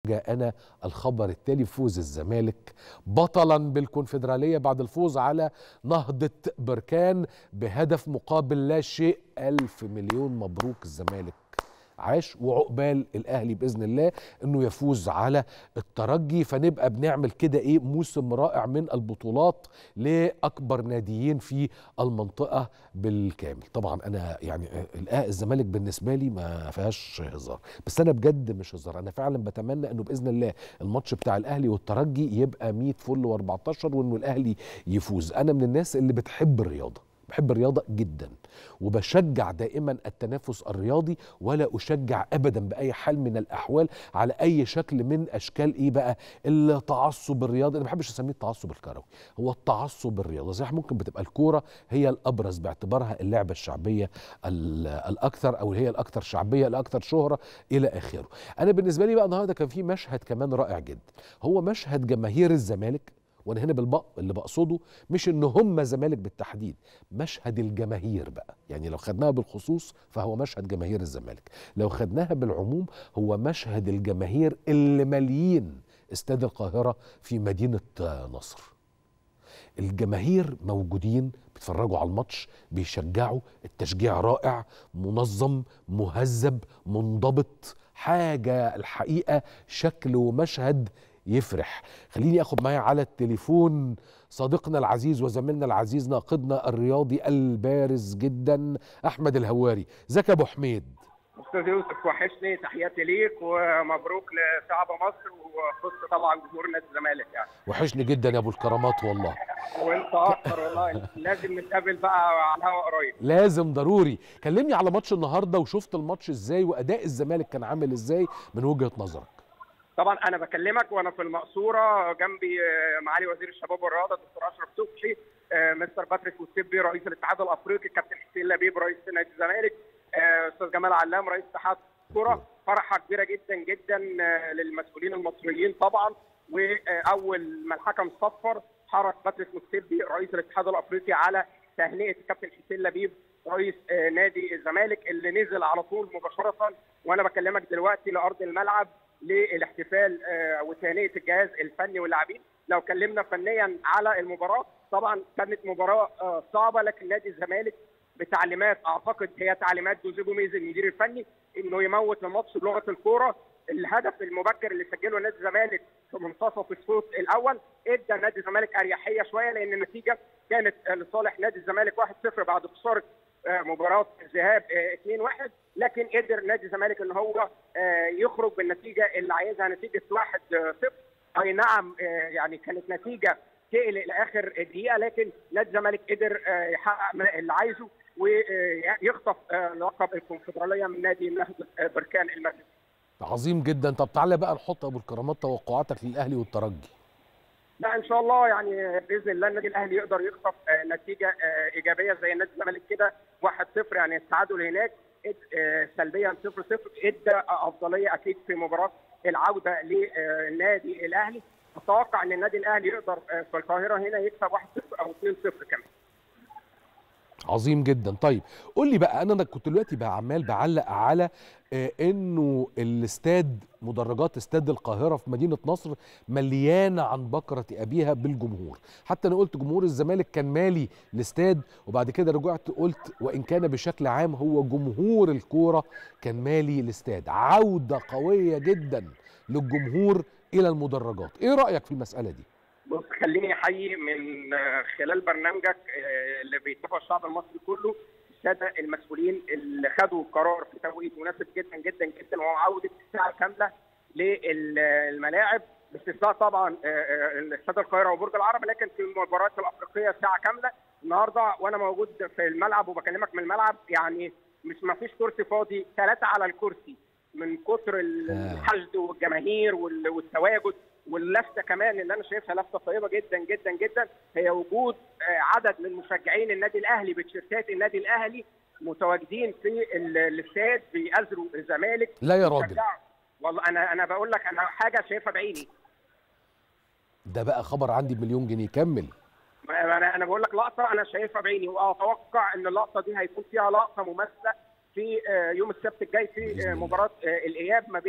جاءنا الخبر التالي فوز الزمالك بطلا بالكونفدراليه بعد الفوز على نهضه بركان بهدف مقابل لا شيء ألف مليون مبروك الزمالك عاش وعقبال الاهلي باذن الله انه يفوز على الترجي فنبقى بنعمل كده ايه موسم رائع من البطولات لاكبر ناديين في المنطقه بالكامل طبعا انا يعني الزمالك بالنسبه لي ما فيهاش هزار بس انا بجد مش هزار انا فعلا بتمنى انه باذن الله الماتش بتاع الاهلي والترجي يبقى 100 فل و14 وانه الاهلي يفوز انا من الناس اللي بتحب الرياضه بحب الرياضة جدا وبشجع دائما التنافس الرياضي ولا أشجع أبدا بأي حال من الأحوال على أي شكل من أشكال إيه بقى التعصب الرياضي أنا ما بحبش أسميه التعصب الكروي هو التعصب الرياضي صحيح ممكن بتبقى الكورة هي الأبرز باعتبارها اللعبة الشعبية الأكثر أو هي الأكثر شعبية الأكثر شهرة إلى آخره أنا بالنسبة لي بقى النهاردة كان في مشهد كمان رائع جدا هو مشهد جماهير الزمالك وانا هنا بالبق اللي بقصده مش ان هم زمالك بالتحديد مشهد الجماهير بقى يعني لو خدناها بالخصوص فهو مشهد جماهير الزمالك لو خدناها بالعموم هو مشهد الجماهير اللي ماليين استاد القاهره في مدينه نصر الجماهير موجودين بيتفرجوا على الماتش بيشجعوا التشجيع رائع منظم مهذب منضبط حاجه الحقيقه شكل ومشهد يفرح خليني اخد معايا على التليفون صديقنا العزيز وزميلنا العزيز ناقدنا الرياضي البارز جدا احمد الهواري ازيك يا ابو حميد استاذ يوسف وحشني تحياتي ليك ومبروك لشعب مصر وخص طبعا جمهور نادي الزمالك يعني وحشني جدا يا ابو الكرامات والله وانت اكتر والله لازم نتقابل بقى على الهواء قريب لازم ضروري كلمني على ماتش النهارده وشفت الماتش ازاي واداء الزمالك كان عامل ازاي من وجهه نظرك طبعا انا بكلمك وانا في المقصوره جنبي معالي وزير الشباب والرياضه الدكتور اشرف صبحي مستر باتريك وسيبي رئيس الاتحاد الافريقي كابتن حسين لبيب رئيس نادي الزمالك استاذ جمال علام رئيس اتحاد الكره فرحه كبيره جدا جدا للمسؤولين المصريين طبعا واول ما الحكم صفر حرص باتريك موتسيبي رئيس الاتحاد الافريقي على تهنئه الكابتن حسين لبيب رئيس نادي الزمالك اللي نزل على طول مباشره وانا بكلمك دلوقتي لارض الملعب للاحتفال وتهنئه الجهاز الفني واللاعبين لو اتكلمنا فنيا على المباراه طبعا كانت مباراه صعبه لكن نادي الزمالك بتعليمات اعتقد هي تعليمات جوزيه جوميز المدير الفني انه يموت الماتش بلغه الكوره الهدف المبكر اللي سجله نادي الزمالك في منتصف الشوط الاول ادى نادي الزمالك اريحيه شويه لان النتيجه كانت لصالح نادي الزمالك 1-0 بعد خساره مباراه الذهاب 2-1 لكن قدر نادي الزمالك ان هو يخرج بالنتيجه اللي عايزها نتيجه 1-0 اي نعم يعني كانت نتيجه تقلق لاخر دقيقه لكن نادي الزمالك قدر يحقق اللي عايزه ويخطف لقب الكونفدراليه من نادي نهضه بركان المغرب. عظيم جدا طب تعالى بقى نحط ابو الكرامات توقعاتك للاهلي والترجي. لا ان شاء الله يعني باذن الله النادي الاهلي يقدر يخطف نتيجه ايجابيه زي نادي الزمالك كده 1-0 يعني التعادل هناك سلبيا 0-0 ادى افضليه اكيد في مباراه العوده للنادي الاهلي اتوقع ان النادي الاهلي يقدر في القاهره هنا يكسب 1-0 او 2-0 كمان عظيم جدا طيب قول لي بقى انا كنت دلوقتي بقى عمال بعلق على آه انه الاستاد مدرجات استاد القاهره في مدينه نصر مليانه عن بكره ابيها بالجمهور حتى انا قلت جمهور الزمالك كان مالي الاستاد وبعد كده رجعت قلت وان كان بشكل عام هو جمهور الكوره كان مالي الاستاد عوده قويه جدا للجمهور الى المدرجات ايه رايك في المساله دي بص خليني احيي من خلال برنامجك اللي بيتابعه الشعب المصري كله الساده المسؤولين اللي خدوا قرار في توقيت مناسب جدا جدا جدا وهو عوده الساعه كامله للملاعب باستثناء طبعا استاد القاهره وبرج العرب لكن في المباريات الافريقيه ساعه كامله النهارده وانا موجود في الملعب وبكلمك من الملعب يعني مش ما فيش كرسي فاضي ثلاثه على الكرسي من كتر الحشد والجماهير والتواجد واللفته كمان اللي انا شايفها لفته طيبه جدا جدا جدا هي وجود عدد من مشجعين النادي الاهلي بتيشيرتات النادي الاهلي متواجدين في الاستاد بيأزروا الزمالك لا يا راجل والله انا انا بقول لك انا حاجه شايفها بعيني ده بقى خبر عندي بمليون جنيه كمل انا انا بقول لك لقطه انا شايفها بعيني واتوقع ان اللقطه دي هيكون فيها لقطه مماثله في يوم السبت الجاي في مباراه الاياب ما بين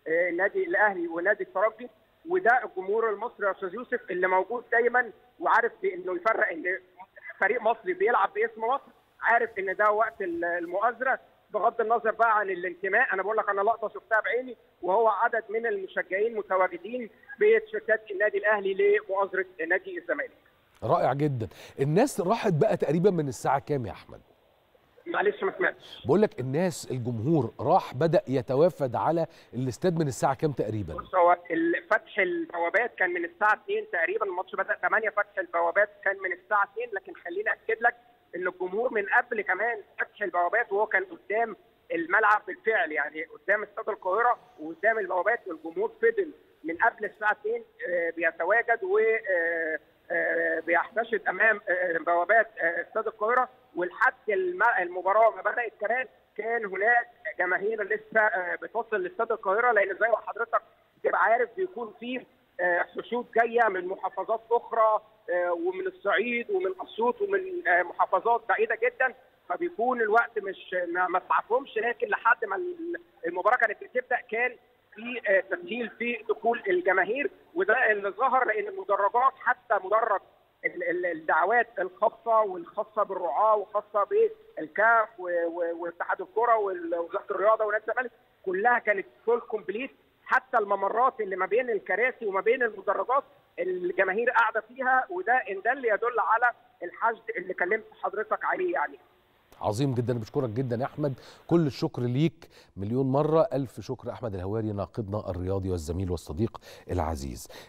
النادي الاهلي ونادي الترجي وده الجمهور المصري يا استاذ يوسف اللي موجود دايما وعارف انه يفرق ان فريق مصري بيلعب باسم مصر عارف ان ده وقت المؤازره بغض النظر بقى عن الانتماء انا بقول لك انا لقطه شفتها بعيني وهو عدد من المشجعين متواجدين بتيشيرتات النادي الاهلي لمؤازره نادي الزمالك رائع جدا الناس راحت بقى تقريبا من الساعه كام يا احمد معلش ما سمعتش بقول لك الناس الجمهور راح بدا يتوافد على الاستاد من الساعه كام تقريبا بص هو فتح البوابات كان من الساعه 2 تقريبا الماتش بدا 8 فتح البوابات كان من الساعه 2 لكن خليني اكد لك ان الجمهور من قبل كمان فتح البوابات وهو كان قدام الملعب بالفعل يعني قدام استاد القاهره وقدام البوابات والجمهور فضل من قبل الساعه 2 بيتواجد و بيحتشد امام بوابات استاد القاهره ولحد المباراه ما بدات كمان كان هناك جماهير لسه بتوصل لاستاد القاهره لان زي ما حضرتك تبقى عارف بيكون في حشود جايه من محافظات اخرى ومن الصعيد ومن اسيوط ومن محافظات بعيده جدا فبيكون الوقت مش ما تعرفهمش لكن لحد ما المباراه كانت بتبدا كان في تسهيل في دخول الجماهير وده اللي ظهر لان المدرجات حتى مدرج الدعوات الخاصه والخاصه بالرعاه وخاصه بالكاف واتحاد الكره ووزاره الرياضه ونادي الزمالك كلها كانت فول كومبليت حتى الممرات اللي ما بين الكراسي وما بين المدرجات الجماهير قاعده فيها وده ان ده اللي يدل على الحشد اللي كلمت حضرتك عليه يعني عظيم جدا بشكرك جدا يا احمد كل الشكر ليك مليون مره الف شكر احمد الهواري ناقدنا الرياضي والزميل والصديق العزيز